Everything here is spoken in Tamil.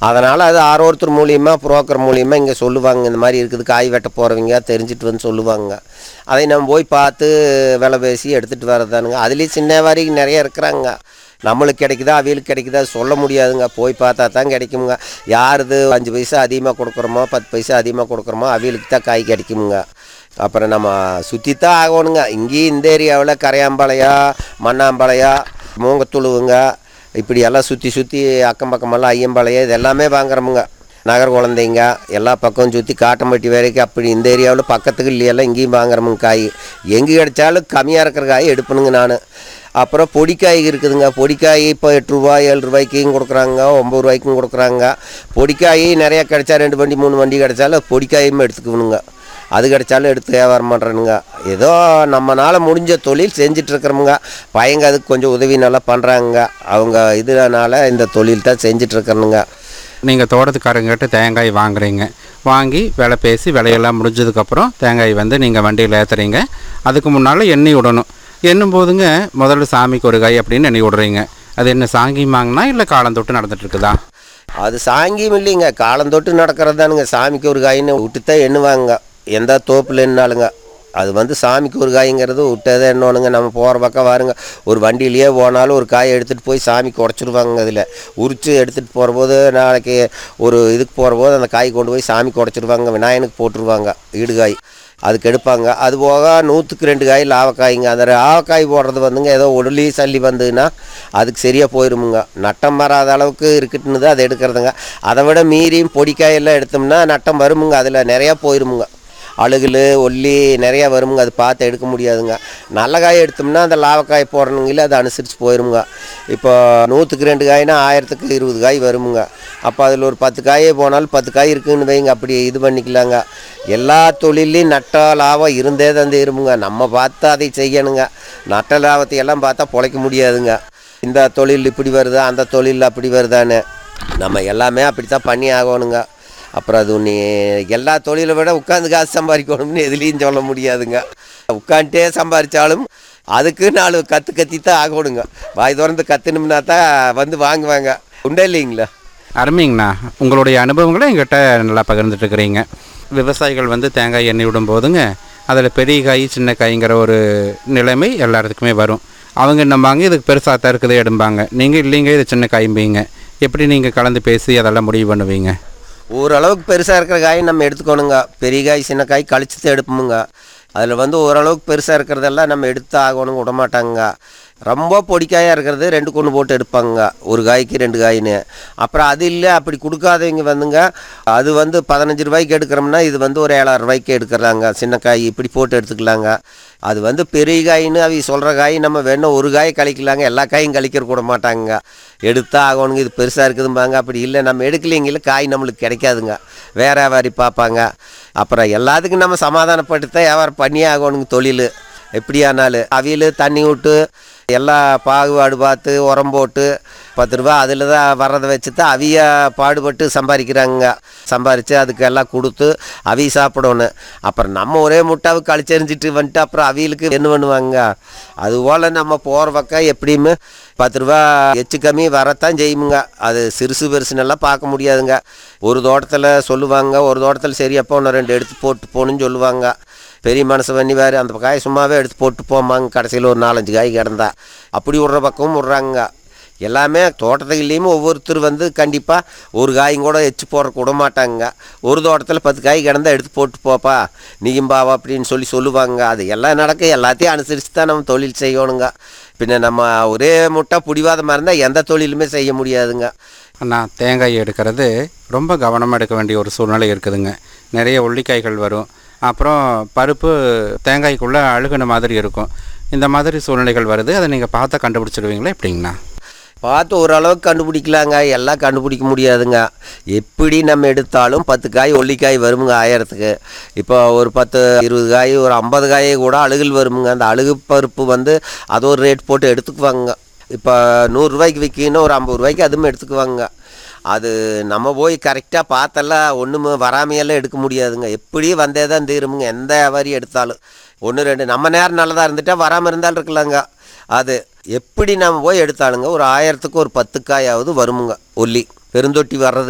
அதனால் அது ஆரோருத்தர் மூலியமாக புரோக்கர் மூலியமாக இங்கே சொல்லுவாங்க இந்த மாதிரி இருக்குது காய் வெட்ட போகிறவங்க தெரிஞ்சுட்டு வந்து சொல்லுவாங்க அதை நம்ம போய் பார்த்து விலை பேசி எடுத்துகிட்டு வரதானுங்க அதுலேயும் சின்ன வாரி நிறைய இருக்கிறாங்க நம்மளுக்கு கிடைக்குதா அவியலுக்கு கிடைக்குதா சொல்ல முடியாதுங்க போய் பார்த்தா தான் கிடைக்குமுங்க யாருது அஞ்சு பைசா அதிகமாக கொடுக்குறோமோ பத்து பைசா அதிகமாக கொடுக்குறோமோ அவியலுக்கு தான் காய் கிடைக்குமுங்க அப்புறம் நம்ம சுற்றி தான் ஆகணுங்க இங்கேயும் இந்த ஏரியாவில் கரையாம்பாளையா மண்ணாம்பாளையா மூங்கத்துழுவுங்க இப்படி எல்லாம் சுற்றி சுற்றி அக்கம் பக்கமெல்லாம் ஐயம்பாளையம் இது எல்லாமே வாங்குறோமுங்க நகர் குழந்தைங்க எல்லா பக்கம் சுற்றி காட்டம்பட்டி வரைக்கும் அப்படி இந்த ஏரியாவில் பக்கத்துக்கு இல்லையெல்லாம் இங்கேயும் வாங்குறோமுங்க காய் எங்கே கிடைச்சாலும் கம்மியாக இருக்கிற காய் எடுப்பணுங்க நான் அப்புறம் பொடிக்காய் இருக்குதுங்க பொடிக்காய் இப்போ எட்டு ரூபா ஏழு ரூபாய்க்கும் கொடுக்குறாங்க ஒம்பது ரூபாய்க்கும் கொடுக்குறாங்க பொடிக்காய் நிறையா கிடைச்சா ரெண்டு வண்டி மூணு வண்டி கிடைச்சாலும் பொடிக்காயும் எடுத்துக்கணுங்க அது கிடைச்சாலும் எடுத்து வியாபாரம் பண்ணுறேனுங்க ஏதோ நம்மளால் முடிஞ்ச தொழில் செஞ்சிட்ருக்குறோமுங்க பையங்க அதுக்கு கொஞ்சம் உதவி நல்லா பண்ணுறாங்க அவங்க இதனால இந்த தொழில் தான் செஞ்சிட்ருக்கிறனுங்க நீங்கள் தோட்டத்துக்காரங்கிட்ட தேங்காய் வாங்குறீங்க வாங்கி விலை பேசி விலையெல்லாம் முடிஞ்சதுக்கப்புறம் தேங்காய் வந்து நீங்கள் வண்டியில் ஏற்றுறீங்க அதுக்கு முன்னால் எண்ணெய் விடணும் எண்ணும் போதுங்க முதல்ல சாமிக்கு ஒரு காய் அப்படின்னு எண்ணெய் விடுறீங்க அது என்ன சாங்கியமாங்கண்ணா இல்லை காலம் தொட்டு நடந்துட்டு இருக்குதா அது சாங்கியம் இல்லைங்க காலந்தொட்டு நடக்கிறது தானுங்க சாமிக்கு ஒரு காயின்னு விட்டு தான் எண்ணுவாங்க எந்த தோப்பில் எண்ணாலுங்க அது வந்து சாமிக்கு ஒரு காய்ங்கிறது விட்டதே எண்ணணுங்க நம்ம போகிற பக்கம் வாருங்க ஒரு வண்டியிலேயே போனாலும் ஒரு காயை எடுத்துகிட்டு போய் சாமிக்கு உடச்சிருவாங்க அதில் உரித்து எடுத்துகிட்டு போகிற போது நாளைக்கு ஒரு இதுக்கு போகிற போது அந்த காய் கொண்டு போய் சாமிக்கு உடச்சிருவாங்க விநாயகனுக்கு போட்டுருவாங்க ஈடுகாய் அதுக்கு எடுப்பாங்க அது போக நூற்றுக்கு ரெண்டு காய் லாவக்காய்ங்க அந்த லாவக்காய் போடுறது வந்துங்க ஏதோ ஒடுலி சல்லி வந்ததுன்னா அதுக்கு சரியாக போயிருமுங்க நட்டம் வராத அளவுக்கு இருக்குட்டுன்னு தான் அதை எடுக்கிறதுங்க அதை விட மீறியும் பொடிக்காயெல்லாம் எடுத்தோம்னா நட்டம் வருமுங்க அதில் நிறையா போயிருமுங்க அழுகுல் ஒல்லி நிறையா வருமுங்க அது பார்த்து எடுக்க முடியாதுங்க நல்ல காய் எடுத்தோம்னா அந்த லாவக்காய் போடணுங்கள அது அனுசரித்து போயிருமுங்க இப்போ நூற்றுக்கு ரெண்டு காய்னா ஆயிரத்துக்கு இருபது காய் வருமுங்க அப்போ அதில் ஒரு பத்து காயே போனாலும் பத்து காய் இருக்குன்னு வைங்க அப்படி இது பண்ணிக்கலாங்க எல்லா தொழிலையும் நட்ட லாபம் இருந்தே தான் இருமுங்க நம்ம பார்த்து அதை செய்யணுங்க நட்ட லாபத்தை எல்லாம் பார்த்தா பொழைக்க முடியாதுங்க இந்த தொழில் இப்படி வருதா அந்த தொழில் அப்படி வருதான்னு நம்ம எல்லாமே அப்படி தான் பண்ணி ஆகணுங்க அப்புறம் அது நீ எல்லா தொழிலை விட உட்காந்து காசு சம்பாதிக்கணும்னு எதுலேயும் சொல்ல முடியாதுங்க உட்காந்துட்டே சம்பாதிச்சாலும் அதுக்கு நாலு கற்று கத்தி தான் ஆகணுங்க வாய் திறந்து கற்றுனோம்னா தான் வந்து வாங்குவாங்க உண்டா இல்லைங்களா அருமைங்கண்ணா உங்களுடைய அனுபவங்களை எங்கிட்ட நல்லா பகிர்ந்துட்டு இருக்கிறீங்க விவசாயிகள் வந்து தேங்காய் எண்ணெய் விடும் போதுங்க அதில் பெரிய காய் சின்ன காய்ங்கிற ஒரு நிலைமை எல்லாத்துக்குமே வரும் அவங்க என்னம்பாங்க இதுக்கு பெருசாக தான் இருக்குது எடும்பாங்க நீங்கள் இல்லைங்க இது சின்ன காய்ம்பீங்க எப்படி நீங்கள் கலந்து பேசி அதெல்லாம் முடிவு பண்ணுவீங்க ஓரளவுக்கு பெருசாக இருக்கிற காய் நம்ம எடுத்துக்கணுங்க பெரிய காய் சின்ன காய் கழிச்சு தான் எடுப்போமுங்க அதில் வந்து ஓரளவுக்கு பெருசாக இருக்கிறதெல்லாம் நம்ம எடுத்து ஆகணும் விட மாட்டாங்க ரொம்ப பொடிக்காயாக இருக்கிறது ரெண்டு கொண்டு போட்டு எடுப்பாங்க ஒரு காய்க்கு ரெண்டு காயின்னு அப்புறம் அது இல்லை அப்படி கொடுக்காதவங்க வந்துங்க அது வந்து பதினஞ்சு ரூபாய்க்கு எடுக்கிறோம்னா இது வந்து ஒரு ஏழாயிரம் ரூபாய்க்கு எடுக்கிறாங்க சின்ன காய் இப்படி போட்டு எடுத்துக்கலாங்க அது வந்து பெரிய காயின்னு அவங்க சொல்கிற காய் நம்ம வேணும் ஒரு காய் கழிக்கலாங்க எல்லா காயும் கழிக்கிற கூட மாட்டாங்க எடுத்தா ஆகணுங்க இது பெருசாக இருக்குதும்பாங்க அப்படி இல்லை நம்ம எடுக்கலைங்கள காய் நம்மளுக்கு கிடைக்காதுங்க வேற வியாபாரி பார்ப்பாங்க அப்புறம் எல்லாத்துக்கும் நம்ம சமாதானப்பட்டு தான் வியாபாரம் பண்ணியே ஆகணுங்க தொழில் எப்படியானாலும் அவியல் தண்ணி விட்டு எல்லா பாகுபாடு பார்த்து உரம் போட்டு பத்து ரூபா அதில் தான் வர்றதை வச்சு தான் அவிய பாடுபட்டு சம்பாதிக்கிறாங்க சம்பாரித்து அதுக்கு எல்லாம் கொடுத்து அவி சாப்பிடணும் அப்புறம் நம்ம ஒரே முட்டாவுக்கு கழிச்செறிஞ்சிட்டு வந்துட்டு அப்புறம் அவியலுக்கு என்ன பண்ணுவாங்க அதுபோல் நம்ம போகிற பக்கம் எப்படியுமே பத்து ரூபா எச்சு கம்மி வரத்தான் செய்யுமுங்க அது சிறுசு பெருசுன்னெல்லாம் பார்க்க முடியாதுங்க ஒரு தோட்டத்தில் சொல்லுவாங்க ஒரு தோட்டத்தில் சரியப்போ ஒன்று ரெண்டு எடுத்து போட்டு போகணுன்னு சொல்லுவாங்க பெரிய மனசு பண்ணி வேறு அந்த காய் சும்மாவே எடுத்து போட்டு போமாங்க கடைசியில் ஒரு நாலஞ்சு காய் கிடந்தா அப்படி விட்ற பக்கமும் விட்றாங்க எல்லாமே தோட்டத்துக்குள்ளேயுமே ஒவ்வொருத்தர் வந்து கண்டிப்பாக ஒரு காயும் கூட எச்சு போடுற விட மாட்டாங்க ஒரு தோட்டத்தில் பத்து காய் கிடந்தா எடுத்து போட்டு போப்பா நீயும் பாவா அப்படின்னு சொல்லி சொல்லுவாங்க அது எல்லாம் நடக்க எல்லாத்தையும் அனுசரித்து தான் நம்ம தொழில் செய்யணுங்க பின்ன நம்ம ஒரே முட்டை பிடிவாதமாக இருந்தால் எந்த தொழிலுமே செய்ய முடியாதுங்க அண்ணா தேங்காய் எடுக்கிறது ரொம்ப கவனமாக எடுக்க வேண்டிய ஒரு சூழ்நிலை இருக்குதுங்க நிறைய உள்ளிக்காய்கள் வரும் அப்புறம் பருப்பு தேங்காய்க்குள்ளே அழுகுன மாதிரி இருக்கும் இந்த மாதிரி சூழ்நிலைகள் வருது அதை நீங்கள் பார்த்தா கண்டுபிடிச்சிடுவீங்களா எப்படிங்கண்ணா பார்த்து ஓரளவுக்கு கண்டுபிடிக்கலாங்க எல்லாம் கண்டுபிடிக்க முடியாதுங்க எப்படி நம்ம எடுத்தாலும் பத்து காய் ஒல்லிக்காய் வருமுங்க ஆயிரத்துக்கு இப்போ ஒரு பத்து இருபது காய் ஒரு ஐம்பது காயை கூட அழுகல் வருமுங்க அந்த அழுகு பருப்பு வந்து அது ஒரு ரேட் போட்டு எடுத்துக்குவாங்க இப்போ நூறுரூவாய்க்கு விற்கின்னு ஒரு ஐம்பது ரூபாய்க்கு அதுவும் எடுத்துக்குவாங்க அது நம்ம போய் கரெக்டாக பார்த்தெல்லாம் ஒன்றுமே வராமையெல்லாம் எடுக்க முடியாதுங்க எப்படியும் வந்தே தான் தீருமுங்க எந்த வியாபாரி எடுத்தாலும் ஒன்று ரெண்டு நம்ம நேரம் நல்லதாக இருந்துட்டா வராமல் இருந்தாலும் இருக்கலாங்க அது எப்படி நம்ம போய் எடுத்தாலுங்க ஒரு ஆயிரத்துக்கு ஒரு பத்து காயாவது வருமுங்க ஒல்லி பெருந்தொட்டி வர்றது